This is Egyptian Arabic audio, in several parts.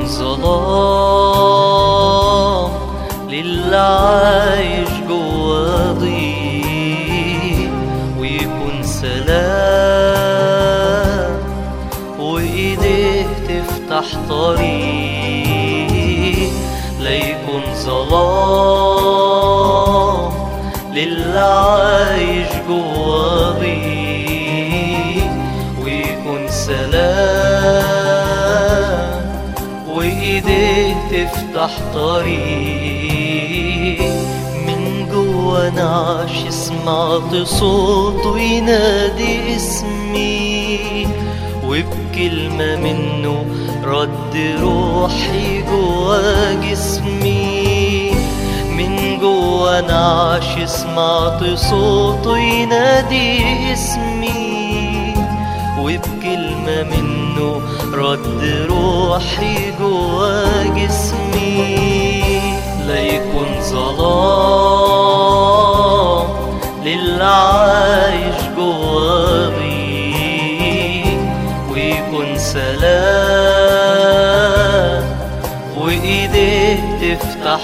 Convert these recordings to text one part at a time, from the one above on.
ظلام للي عايش جوا ضيق ويكون سلام وإيديه تفتح طريق لا يكون ظلام للي عايش جوا ضيق ويكون سلام وإيديه تفتح طريق من جوا نعش سمعت صوته ينادي اسمي وبكلمة منه رد روحي جوا جسمي من جوا نعش سمعت صوته ينادي اسمي وبكلمة منه رد روحي جوا جسمي لا يكون ظلام للي عايش جوا ضيق ويكون سلام وإيديه تفتح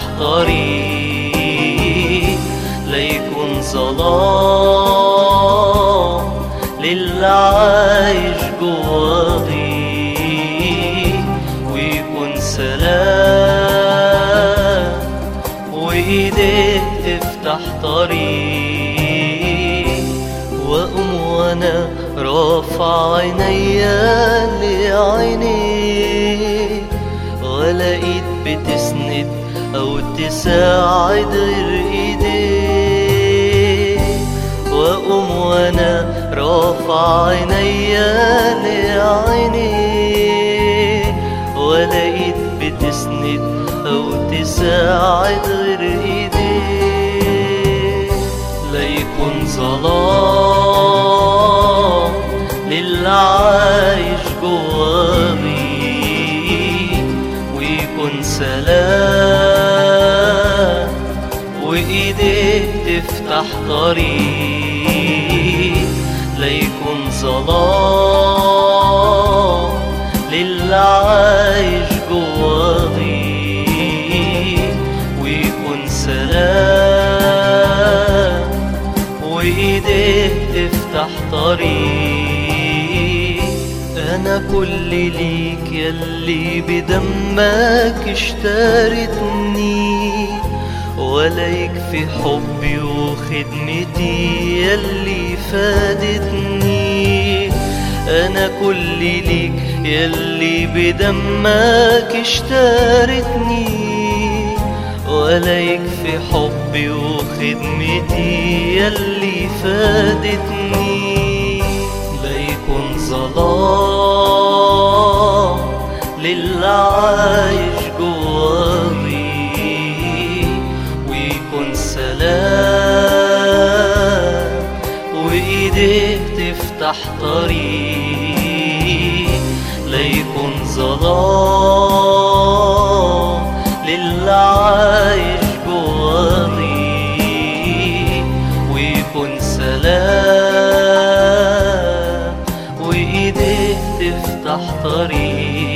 طريق لا يكون ظلام للي عايش جوا ضيق ويكون سلام وإيديه تفتح طريق وأقوم وأنا رافع عينيا لعينيه ولا إيد بتسند أو تساعد غير إيديه وأقوم وأنا رافع عينيا لعينيه ولا إيد بتسند أو تساعد غير إيديه لا يكون ظلام للي عايش جوا ضيق ويكون سلام وإيديه تفتح طريق لا يكون ظلام للي عايش جوا ضيق ويكون سلام وإيديه تفتح طريق أنا كل ليك يلي بدمك اشترتني ولا يكفي حبي وخدمتي يلي فادتني أنا كل ليك يلي بدمك اشترتني ولا يكفي حبي وخدمتي يلي فادتني لا يكون ظلام للي عايش جوا ضيق ويكون سلام وإيديه تفتح طريق لا يكون ظلام للي عايش جوا ضيق ويكون سلام وإيديه تفتح طريق